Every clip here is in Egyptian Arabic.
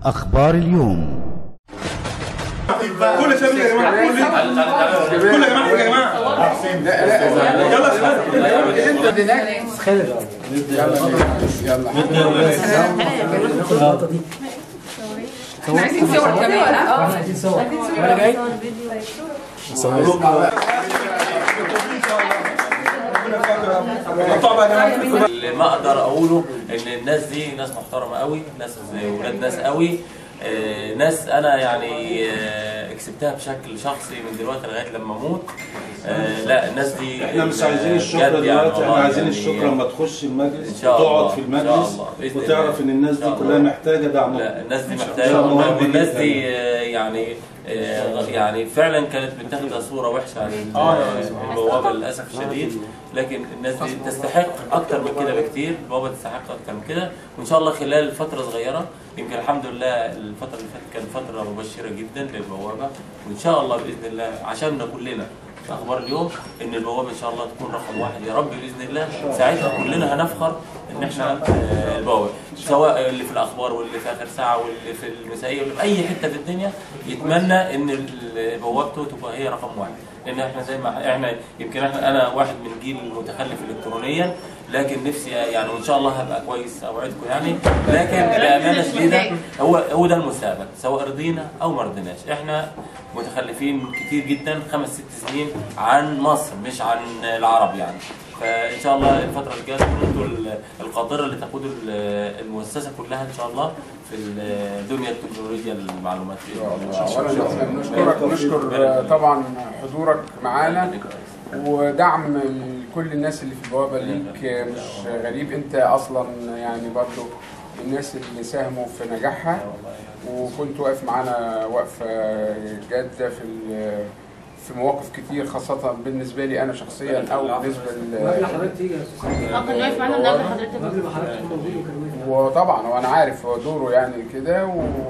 أخبار اليوم كل شباب يا جماعه كل كل يا جماعه يا جماعه يلا يا شباب احنا عايزين صور كمان اه عايزين صور انا جاي قطع بقى يا جماعه اللي ما اقدر اقوله ان الناس دي ناس محترمه قوي ناس زي ولاد ناس قوي آه، ناس انا يعني آه، كسبتها بشكل شخصي من دلوقتي لغايه لما اموت آه، لا الناس دي احنا مش عايزين الشكر بجد يعني دلوقتي احنا والله عايزين يعني الشكر لما تخش المجلس إن شاء الله. وتقعد في إن شاء المجلس الله. بإذن وتعرف الله. ان الناس إن دي شاء كلها الله. محتاجه دعم لا الناس دي إن شاء محتاجه الله والله، ربنا والناس يجزاك. دي آه، يعني آه، يعني فعلا كانت بتاخد صوره وحشه عن البوابه للاسف الشديد لكن الناس دي تستحق اكتر من كده بكتير البوابه تستحق اكتر من كده وان شاء الله خلال فتره صغيره يمكن الحمد لله الفتره اللي فاتت كانت فتره مبشره جدا للبوابه وان شاء الله باذن الله عشاننا كلنا في اخبار اليوم ان البوابه ان شاء الله تكون رقم واحد يا رب باذن الله ساعتها كلنا هنفخر ان احنا آه، البوابه سواء اللي في الاخبار واللي في اخر ساعه واللي في المسائيه واللي في اي حته في الدنيا يتمنى ان ال- بوابته تبقى هي رقم واحد لان احنا زي ما احنا يمكن احنا انا واحد من جيل متخلف الكترونيا لكن نفسي يعني وان شاء الله هبقى كويس اوعدكم يعني لكن بامانه شديده هو هو ده المستقبل سواء رضينا او ما رضيناش احنا متخلفين كتير جدا خمس ست سنين عن مصر مش عن العرب يعني فان شاء الله الفتره اللي جايه تكونوا انتوا ال- القاطره اللي تقودوا ال- المؤسسه كلها ان شاء الله في ال- دنيا التكنولوجيا المعلومات اولا احنا بنشكرك ونشكر طبعا حضورك معانا ودعم كل الناس اللي في البوابه ليك مش غريب انت اصلا يعني برضو من الناس اللي ساهموا في نجاحها وكنت واقف معانا وقفه جاده في ال- في مواقف كتير خاصة بالنسبة لي أنا شخصيا أو بالنسبة ل- اه كان واقف معانا النهارده حضرتك وطبعا وانا عارف هو دوره يعني كده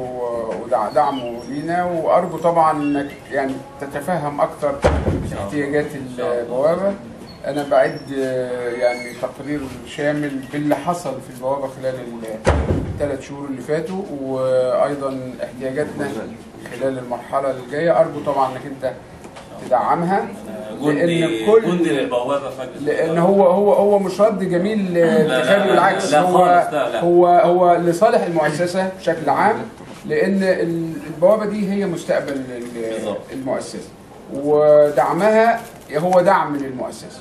ودعمه لينا وارجو طبعا انك يعني تتفهم اكتر احتياجات البوابه انا بعد آه، يعني تقرير شامل باللي حصل في البوابه خلال الثلاث شهور اللي فاتوا وايضا احتياجاتنا خلال المرحله الجايه ارجو طبعا انك انت تدعمها جندي لان كل جندي للبوابه فجأة لان هو هو هو مش رد جميل انتخابي بالعكس لا هو خالص، لا، لا. هو هو لصالح المؤسسه بشكل عام لان ال- البوابه دي هي مستقبل ال- بالظبط. المؤسسه ودعمها هو دعم للمؤسسه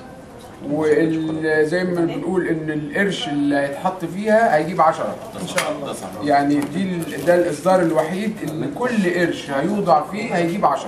وزي ما بنقول ان القرش اللي هيتحط فيها هيجيب 10 ان شاء الله ده صح يعني دي ال- ده الاصدار الوحيد اللي كل قرش هيوضع فيه هيجيب 10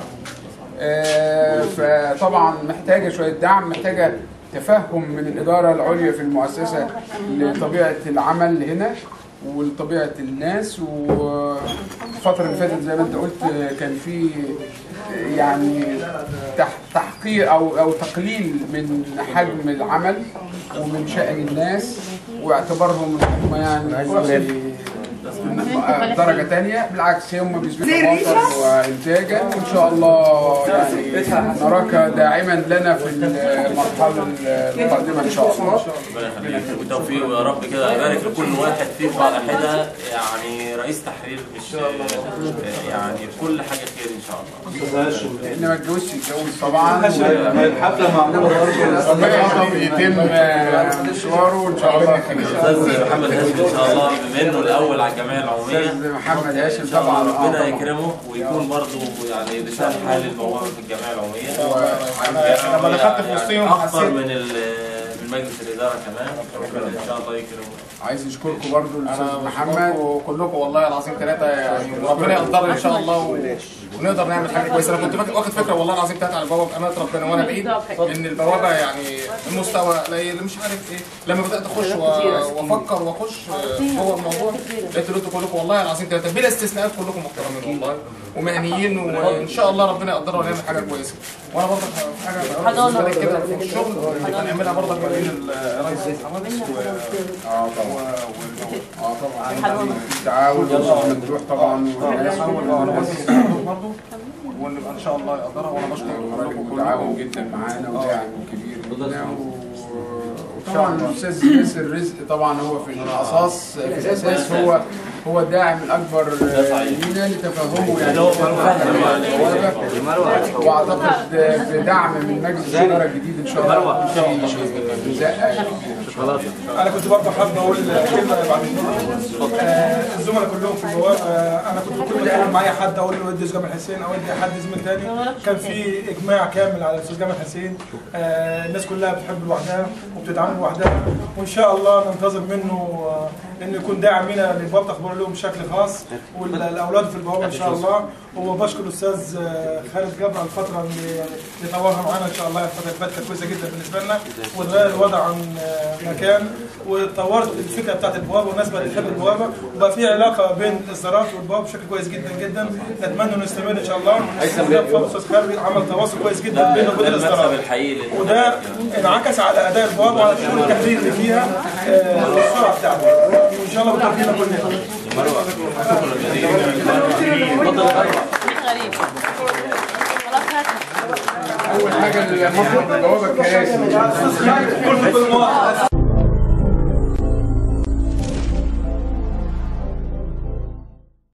آه، فطبعا محتاجه شويه دعم محتاجه تفهم من الاداره العليا في المؤسسه لطبيعه العمل هنا ولطبيعه الناس والفتره اللي فاتت زي ما انت قلت آه، كان في آه، يعني تح- تحقير او او تقليل من حجم العمل ومن شأن الناس واعتبارهم ان هم يعني درجة تانية بالعكس هم بيثبتوا وطن وإنتاجا وإن شاء الله يعني نراك داعما لنا في المرحلة القادمة إن شاء الله ربنا يخليك بالتوفيق ويا رب كده يبارك لكل واحد فيكم على حده يعني رئيس تحرير مش يعني كل حاجه خير ان شاء الله اللي ما اتجوزش يتجوز طبعا ما الحفله معموله برضه يتم مشواره وإن شاء الله خير استاذ محمد هاشم ان شاء الله بما انه الاول على الجمعيه العموميه أستاذ محمد هاشم ان شاء الله طبعا آه ربنا طبعاً. يكرمه ويكون برضه يعني لسان حال الموضوع في الجمعيه العموميه أنا لما دخلت في وسطهم اكثر حسيت من ال- من مجلس الاداره كمان ربنا ان شاء الله يكرمه عايز اشكركم برضو الاستاذ انا محمد محمد وكلكم والله العظيم ثلاثه يعني ربنا يقدرنا ان شاء الله و... ونقدر نعمل حاجه كويسه انا كنت فاكر- واخد فكره والله العظيم ثلاثه على البوابه بامانه ربنا وانا بعيد ان البوابه يعني المستوى قليل مش عارف ايه لما بدات اخش و- وافكر واخش جوه الموضوع لقيت انتوا كلكم والله العظيم ثلاثه بلا استثناءات كلكم محترمين والله ومهنيين وان شاء الله ربنا يقدرنا ونعمل حاجه كويسه وانا برضه في حاجه حضانة. كده في الشغل هنعملها برضه ما بين الرئيس حمادس و اه طبعا اه طبعا التعاون والممدوح طبعا والناس برضه ونبقى ان شاء الله يقدرها وانا بشكر راجل كلكم متعاون جدا معانا وداعم كبير لنا و- وطبعا الاستاذ ياسر رزق طبعا هو في الاساس في الاساس هو هو الداعم الاكبر آه، لينا لتفهمه يعني البوابة. واعتقد آه، بدعم من مجلس الاداره الجديد ان شاء الله في مزقه يعني. انا كنت برضه حابب اقول كلمه بعد النور الزملاء كلهم في البوابه آه، انا كنت كل ما اتكلم مع اي حد اقول له ادي جمال حسين او ادي حد زميل تاني كان في اجماع كامل على الاستاذ جمال حسين آه، الناس كلها بتحب لوحدها وبتدعمه لوحدها وان شاء الله ننتظر منه آه، انه يكون داعم لنا لبوابه اخبار اليوم بشكل خاص والاولاد في البوابه ان شاء الله وبشكر الاستاذ آه، خالد جبر على الفتره اللي اللي طورها معانا ان شاء الله الفتره اللي فاتت كانت كويسه جدا بالنسبه لنا وتغير الوضع عن آه، مكان وطورت الفكره بتاعت البوابه والناس بقت تحب البوابه وبقى في علاقه بين الاصدارات والبوابه بشكل كويس جدا جدا نتمنى انه يستمر ان شاء الله الاستاذ خالد عمل تواصل كويس جدا بينه وبين ده المكسب الاصدارات الحقيقي لل- وده انعكس على اداء البوابه وعلى كل التحرير اللي فيها آه، والسرعه بتاعتها وان شاء الله بالتوفيق لنا كلنا غريب خلاص هاتها اول حاجه المفروض البوابه الكراسي كل كل مواقف